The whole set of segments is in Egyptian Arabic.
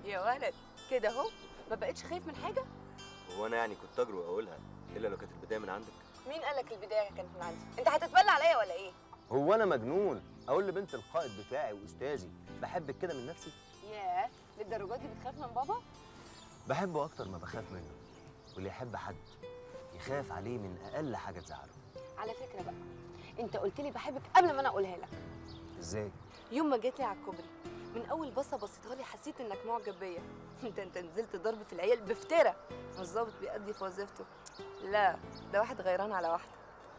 يا ولد كده اهو ما بقتش خايف من حاجه هو انا يعني كنت اجرؤ اقولها الا لو كانت البدايه من عندك مين قالك البدايه كانت من عندي انت هتتبلى عليا ولا ايه هو انا مجنون اقول لبنت القائد بتاعي واستاذي بحبك كده من نفسي ياه للدرجه دي بتخاف من بابا بحبه اكتر ما بخاف منه واللي يحب حد يخاف عليه من اقل حاجه تزعله على فكره بقى انت قلت لي بحبك قبل ما انا اقولها لك ازاي يوم ما جيت لي على الكوبري من اول بصه بصيتها لي حسيت انك معجب بيا انت انت نزلت ضرب في العيال بفتره والظابط بيأدي في وظيفته لا ده واحد غيران على واحده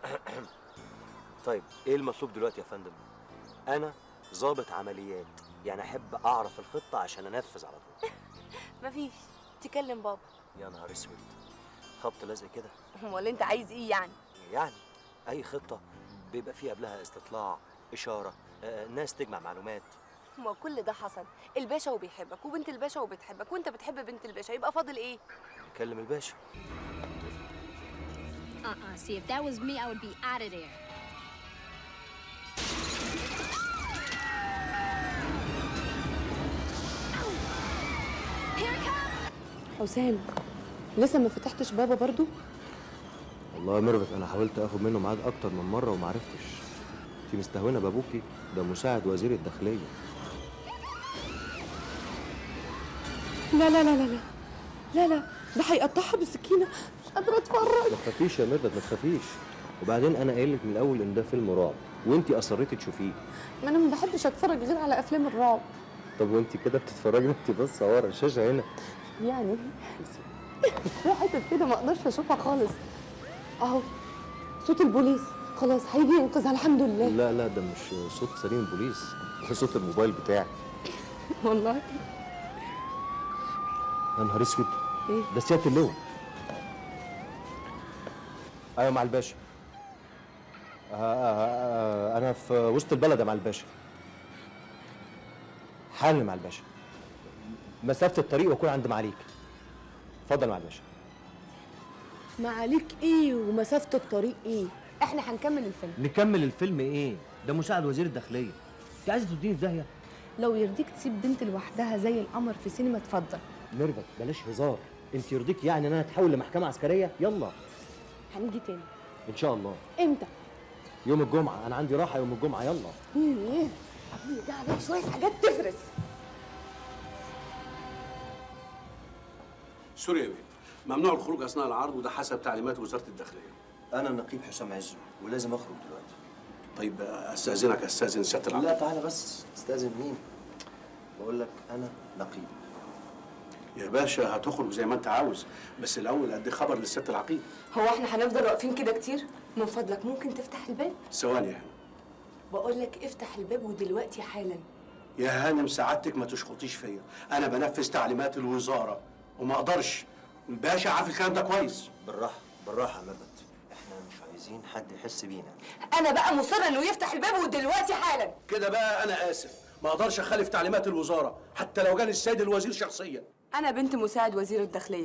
طيب ايه المطلوب دلوقتي يا فندم انا ضابط عمليات يعني احب اعرف الخطه عشان انفذ على طول مفيش تكلم بابا يا نهار اسود خبط لازق كده امال انت عايز ايه يعني يعني اي خطه بيبقى فيه قبلها استطلاع اشاره آه، ناس تجمع معلومات ما كل ده حصل الباشا وبيحبك وبنت الباشا وبتحبك وانت بتحب بنت الباشا يبقى فاضل ايه نكلم الباشا Uh-uh. See, if that was me, I would be out of there. Here it comes! حسام لسه ما فتحتش بابا برضو والله يا ميرفت انا حاولت اخد منه ميعاد اكتر من مره وما عرفتش انت مستهونه بابوكي ده مساعد وزير الداخليه لا لا لا لا لا لا لا ده هيقطعها بالسكينه مش قادره اتفرج ما تخافيش يا ميرفت ما تخافيش وبعدين انا قايل لك من الاول ان ده فيلم رعب وانت اصريتي تشوفيه ما انا ما بحبش اتفرج غير على افلام الرعب طب وانت كده بتتفرجي انت بس ورا الشاشه هنا يعني في حتت كده ما اقدرش اشوفها خالص اهو صوت البوليس خلاص هيجي ينقذها الحمد لله لا لا ده مش صوت سليم البوليس ده صوت الموبايل بتاعي والله يا نهار اسود ايه ده سياده اللواء ايوه مع الباشا آه آه آه انا في وسط البلد يا مع الباشا حالا مع الباشا مسافه الطريق واكون عند معاليك اتفضل مع الباشا ما عليك ايه ومسافه الطريق ايه احنا هنكمل الفيلم نكمل الفيلم ايه ده مساعد وزير الداخليه انت عايزه توديني في داهيه لو يرضيك تسيب بنت لوحدها زي القمر في سينما اتفضل ميرفت بلاش هزار انت يرضيك يعني ان انا اتحول لمحكمه عسكريه يلا هنيجي تاني ان شاء الله امتى يوم الجمعه انا عندي راحه يوم الجمعه يلا ايه ابويا ده عليه شويه حاجات تفرس سوري يا بيه ممنوع الخروج اثناء العرض وده حسب تعليمات وزاره الداخليه انا النقيب حسام عزو ولازم اخرج دلوقتي طيب استاذنك استاذن سياده العرض لا تعالى بس تستاذن مين بقول لك انا نقيب يا باشا هتخرج زي ما انت عاوز بس الاول ادي خبر للست العقيد هو احنا هنفضل واقفين كده كتير من فضلك ممكن تفتح الباب ثواني يا هانم بقول لك افتح الباب ودلوقتي حالا يا هانم سعادتك ما تشخطيش فيا انا بنفذ تعليمات الوزاره وما اقدرش الباشا عارف الكلام ده كويس بالراحه بالراحه يا ميرفت احنا مش عايزين حد يحس بينا انا بقى مصره انه يفتح الباب ودلوقتي حالا كده بقى انا اسف ما اقدرش اخالف تعليمات الوزاره حتى لو جالي السيد الوزير شخصيا انا بنت مساعد وزير الداخليه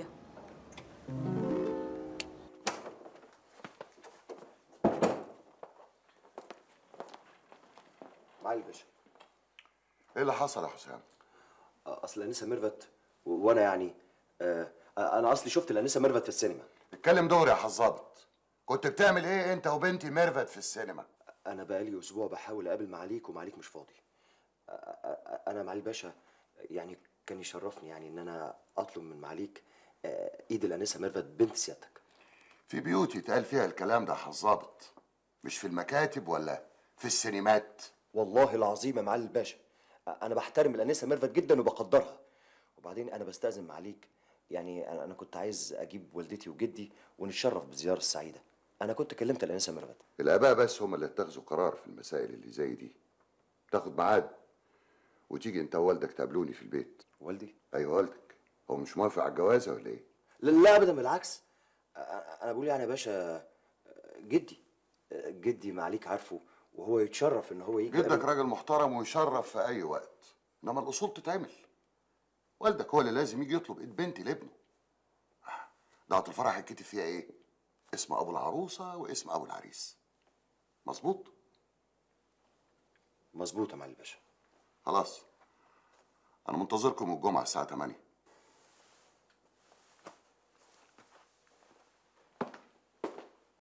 معالي الباشا ايه اللي حصل يا حسام؟ اصل انسه ميرفت و- وانا يعني آه انا اصلي شفت الانسه ميرفت في السينما اتكلم دوري يا حظابط كنت بتعمل ايه انت وبنتي ميرفت في السينما؟ انا بقالي اسبوع بحاول اقابل معاليك ومعاليك مش فاضي آه، آه، انا معالي الباشا يعني كان يشرفني يعني ان انا اطلب من معاليك آه، ايد الانسه ميرفت بنت سيادتك في بيوت يتقال فيها الكلام ده يا حظابط مش في المكاتب ولا في السينمات والله العظيم يا معالي الباشا انا بحترم الانسه ميرفت جدا وبقدرها وبعدين انا بستاذن معاليك يعني انا أنا كنت عايز اجيب والدتي وجدي ونتشرف بالزياره السعيده انا كنت كلمت الانسه ميرفت الاباء بس هم اللي اتخذوا قرار في المسائل اللي زي دي تاخد ميعاد وتيجي انت ووالدك تقابلوني في البيت والدي ايوه والدك هو مش موافق على الجوازه ولا ايه؟ لا, لا ابدا بالعكس أ- انا بقول يعني يا باشا جدي جدي معاليك عارفه وهو يتشرف ان هو يجي جدك يقابل- راجل محترم ويشرف في اي وقت انما الاصول تتعمل والدك هو اللي لازم يجي يطلب ايد بنتي لابنه دعوة الفرح هيتكتب فيها ايه اسم ابو العروسه واسم ابو العريس مظبوط مظبوط يا معالي الباشا خلاص انا منتظركم الجمعه الساعه 8